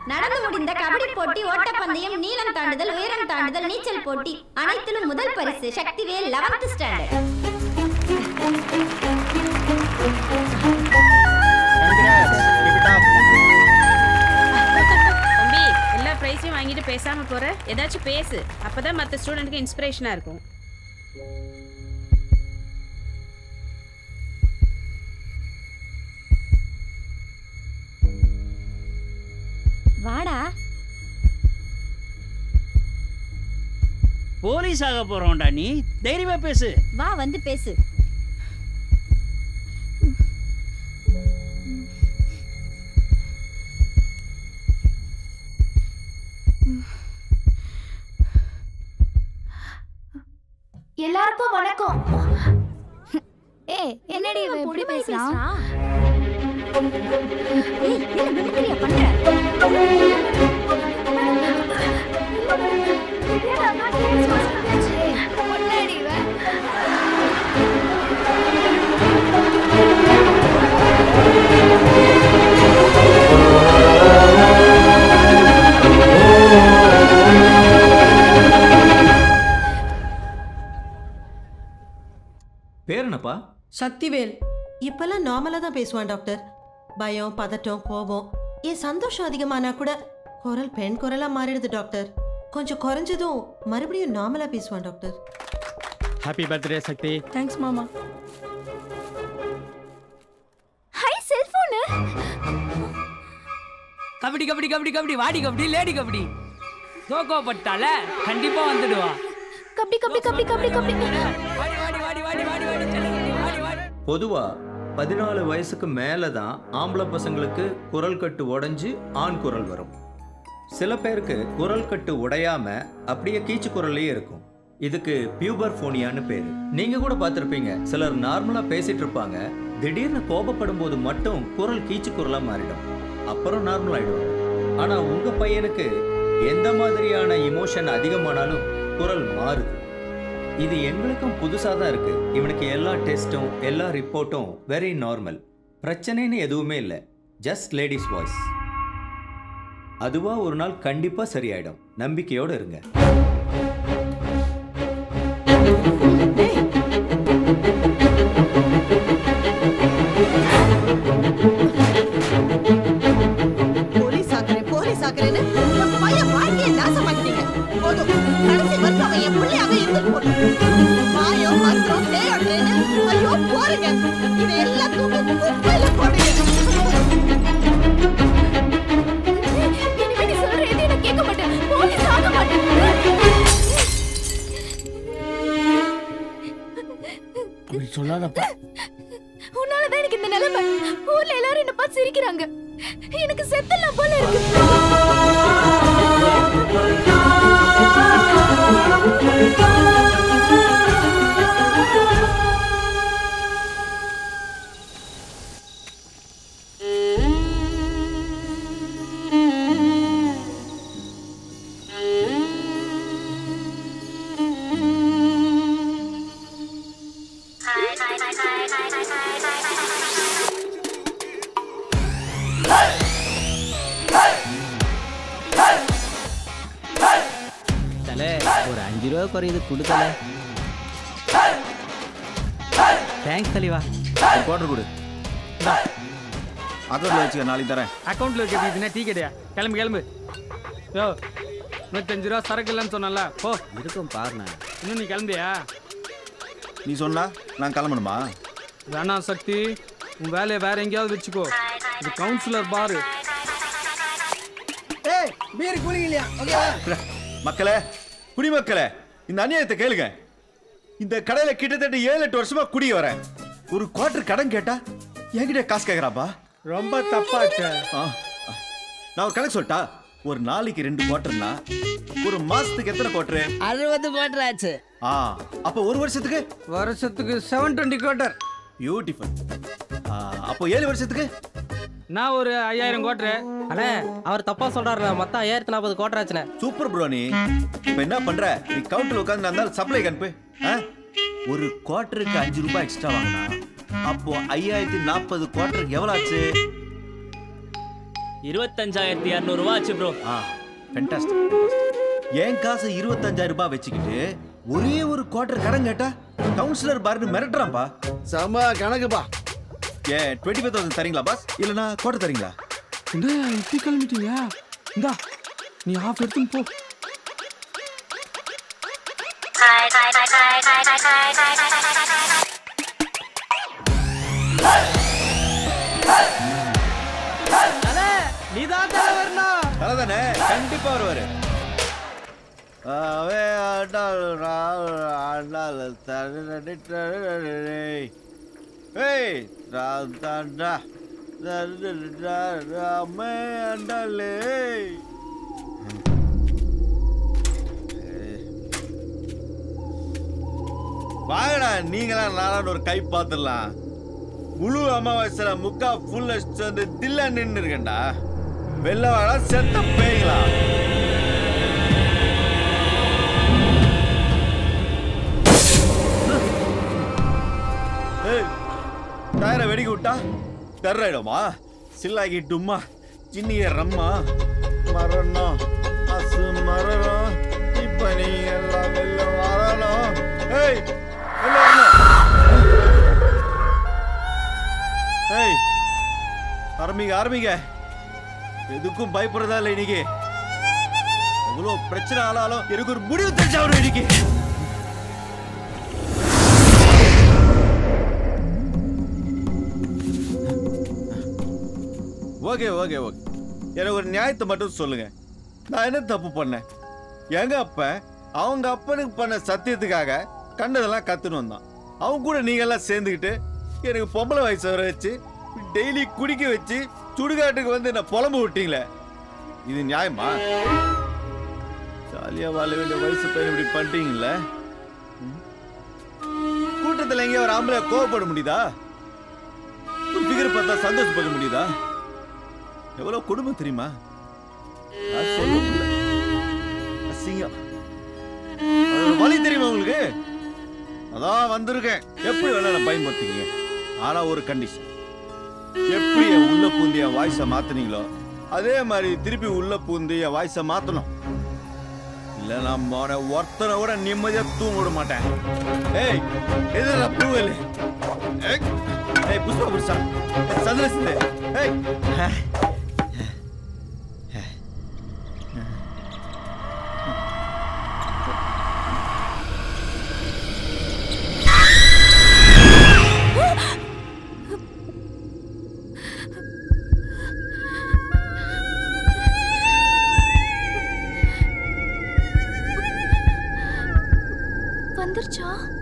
நடந்து முடிந்த கபடி போட்டி ஓட்டப்பந்தயம் நீளம் தாண்டுதல் உயரம் தாண்டுதல் நீச்சல் போட்டி அனைத்திலும் முதல் பரிசு சக்திவேல் 11th ஸ்டாண்டர்ட் தம்பி எல்லா ப்ரைஸையும் வாங்கிட்டு பேசாம போற ஏதாச்சும் பேசு அப்பதான் மத்த ஸ்டூடெண்ட்க்கு இன்ஸ்பிரேஷனா இருக்கும் வாடா போலீஸ் ஆக போறோம்டா நீ தைரியமா பேசு வா வந்து பேசு எல்லாருக்கும் வணக்கம் ஏய் என்னடி இவன் இப்படி பேசுறான் ஏய் என்ன மிமிக்ரியா பண்ற முன்னாடி இவன் பேர் என்னப்பா சக்திவேல் இப்பெல்லாம் நார்மலாக தான் பேசுவான் டாக்டர் பயம் பதட்டம் கோபம் ஏன் சந்தோஷம் அதிகமானா கூட குரல் பெண் குரலாக மாறிடுது டாக்டர் கொஞ்சம் குறைஞ்சதும் மறுபடியும் நார்மலாக பேசுவான் doctor happy birthday Sakthi thanks மாமா ஹை செல்போனு கபடி கபடி கபடி கபடி வாடி கபடி லேடி கபடி தோக்கோ பட்டால கண்டிப்பா வந்துடுவா கபடி கபடி கபடி கபடி கபடி வாடி வாடி வாடி வாடி வாடி வாடி செல்ல கபடி வாடி வாடி பொதுவா பதினாலு வயசுக்கு மேலே தான் ஆம்பளை பசங்களுக்கு குரல் கட்டு உடைஞ்சு ஆண் குரல் வரும் சில பேருக்கு குரல் கட்டு உடையாம அப்படியே கீச்சு குரல்லே இருக்கும் இதுக்கு பியூபர் ஃபோனியான்னு பேரு நீங்க கூட பார்த்திருப்பீங்க சிலர் நார்மலா பேசிட்டு இருப்பாங்க திடீர்னு கோபப்படும் போது மட்டும் குரல் கீச்சு குரலா மாறிடும் அப்புறம் நார்மல் ஆயிடுவாங்க ஆனா உங்க பையனுக்கு எந்த மாதிரியான இமோஷன் அதிகமானாலும் குரல் மாறுது இது எங்களுக்கும் புதுசாக தான் இருக்கு இவனுக்கு எல்லா டெஸ்ட்டும் எல்லா ரிப்போர்ட்டும் வெரி நார்மல் பிரச்சனைன்னு எதுவுமே இல்லை ஜஸ்ட் லேடிஸ் வாய்ஸ் அதுவா ஒரு நாள் கண்டிப்பா சரியாயிடும் நம்பிக்கையோட இருங்க போலீஸ் ஆக்குறேன் போலீஸ் ஆக்குறேன்னு என் பையன் வாழ்க்கையை நாசமாக்கிட்டீங்க போதும் கடைசி வரைக்கும் அவன் என் பிள்ளையாக இருந்துட்டு போட்டோம் மாயம் மந்திரம் பேயோட்றேன்னு ஐயோ போருங்க இதை எல்லாம் தூக்கி குப்பையில போடுங்க இனிமே நீ சொல்ற எதையும் நான் கேட்க மாட்டேன் போலீஸ் ஆக மாட்டேன் அப்படி சொல்லாதப்பா உன்னாலதான் எனக்கு இந்த நிலைமை ஊர்ல எல்லாரும் என்ன பார்த்து சிரிக்கிறாங்க எனக்கு செத்தலாம் போல இருக்கு தலை ஒரு அஞ்சு ரூபா குறையுது கொடுத்தல தேங்க்ஸ் தலைவா குவார்டர் கொடு அக்கௌண்ட்ல வச்சுக்க நாளைக்கு தரேன் அக்கௌண்ட்ல இருக்கிறது இதுனா டீ கடையா கிளம்பு கிளம்பு யோ நூத்தஞ்சு ரூபா சரக்கு இல்லைன்னு சொன்னல போ இருக்கும் பாருண்ணா இன்னும் நீ கிளம்பியா நீ சொன்னா நான் கிளம்பணுமா வேணாம் சக்தி உன் வேலையை வேற எங்கேயாவது வச்சுக்கோ இது கவுன்சிலர் பாரு ஏய் பீர் கூலிங் இல்லையா ஓகேவா மக்களே குடிமக்களே இந்த அநியாயத்தை கேளுங்க இந்த கடையில கிட்டத்தட்ட ஏழு எட்டு வருஷமா குடி வரேன் ஒரு குவார்டர் கடன் கேட்டா என்கிட்ட காசு கேக்குறாப்பா ரொம்ப தப்பாச்சு ஆ, ஆ. நான் ஒரு கணக்கு சொல்லட்டா ஒரு நாளைக்கு ரெண்டு குவார்டர்னா ஒரு மாசத்துக்கு எத்தனை குவார்டர் அறுபது கோட்டர் ஆச்சு ஆ அப்ப ஒரு வருஷத்துக்கு வருஷத்துக்கு செவன் டுவெண்ட்டி குவார்டர் பியூட்டிஃபுல் அப்போ ஏழு வருஷத்துக்கு நான் ஒரு ஐயாயிரம் கோட்டரு அண்ணே அவர் தப்பா சொல்றாருண்ணா மொத்தம் ஐயாயிரத்தி நாற்பது கோட்டர் ஆச்சுண்ணே சூப்பர் ப்ரோ நீ இப்போ என்ன பண்ற நீ கவுண்டர்ல உட்கார்ந்து இருந்தாலும் சப்ளை அனுப்பு ஆ? ஒரு குவார்டருக்கு அஞ்சு ரூபாய் எக்ஸ்ட்ரா வாங்கினா அப்போ ஐயாயிரத்தி நாற்பது குவார்டருக்கு எவ்வளவு ஆச்சு இருபத்தஞ்சாயிரத்தி இரநூறுவா ஆச்சு ப்ரோ ஆ ஃபென்டாஸ்டிக் என் காசை இருபத்தஞ்சாயிரம் ரூபாய் வச்சுக்கிட்டு ஒரே ஒரு குவார்டர் கடன் கேட்டா கவுன்சிலர் பாருன்னு மிரட்டுறான்ப்பா செம்ம கணக்குப்பா ஏன் டுவெண்ட்டி ஃபைவ் தௌசண்ட் தரீங்களா பாஸ் இல்லைனா குவார்டர் தரீங்களா இந்த இப்படி கிளம்பிட்டீங்க இந்தா நீ ஆஃப் எடுத்துன்னு போ நீதான் தலைவர்னா தலைதானே கண்டிப்பா வருவாரு அவே ஆண்டாள் ஆண்டாள் தரடடி தரடடி. ஏய் ராந்தாண்டா தரடடா ராமே ஆண்டாளே வாங்கடா நீங்களாம் நாளான ஒரு கை பார்த்துடலாம் முழு அமாவாசையில முக்கா ஃபுல் வந்து தில்லா நின்று இருக்கேன்டா வெள்ள வாழ செத்த பேய்களா ஏய், டயரை வெடிக்க விட்டா டர்ராயிடுமா சில்லாகி டும்மா சின்னிய ரம்மா மரணம் அசு மரணம் இப்ப நீ எல்லாம் வெளில வரணும் ஏய் வெளில வரணும் ஏய் ஆரம்பிங்க ஆரம்பிங்க எதுக்கும் பயப்படுறதா இல்லை இன்னைக்கு எவ்வளோ பிரச்சனை ஆளாலும் எனக்கு ஒரு முடிவு தெரிஞ்சாவணும் இன்னைக்கு ஓகே ஓகே ஓகே எனக்கு ஒரு நியாயத்தை மட்டும் சொல்லுங்க நான் என்ன தப்பு பண்ணேன் எங்க அப்பன் அவங்க அப்பனுக்கு பண்ண சத்தியத்துக்காக கண்டதெல்லாம் கத்துன்னு வந்தான் அவங்க கூட நீங்க எல்லாம் சேர்ந்துக்கிட்டு எனக்கு பொம்பளை வயசு வர வச்சு டெய்லி குடிக்க வச்சு சுடுகாட்டுக்கு வந்து என்ன புலம்பு விட்டீங்களே இது நியாயமா ஜாலியா வாழ வேண்டிய வயசு பையன் இப்படி பண்ணிட்டீங்களே ம்? கூட்டத்துல எங்கேயோ ஒரு ஆம்பளை கோவப்பட முடியுதா ஒரு ஃபிகர் பார்த்தா சந்தோஷப்பட முடியுதா எவ்வளவு குடும்பம் தெரியுமா நான் சொல்ல முடியல அசிங்கம் அது ஒரு வழி தெரியுமா உங்களுக்கு அதான் வந்திருக்கேன் எப்படி வேணாலும் பயன்படுத்திங்க ஆனா ஒரு கண்டிஷன் எப்படி என் உள்ள பூந்து என் வாய்ஸை மாத்துனீங்களோ அதே மாதிரி திருப்பி உள்ள பூந்து என் வாய்ஸை மாத்தணும் இல்ல நான் மோன ஒருத்தனை கூட நிம்மதியா தூங்க விட மாட்டேன் ஏய் எதிர பூவல் ஏய் ஏய் புஷ்பா புருஷா சந்திரசிந்தே ஏய் வந்துருச்சா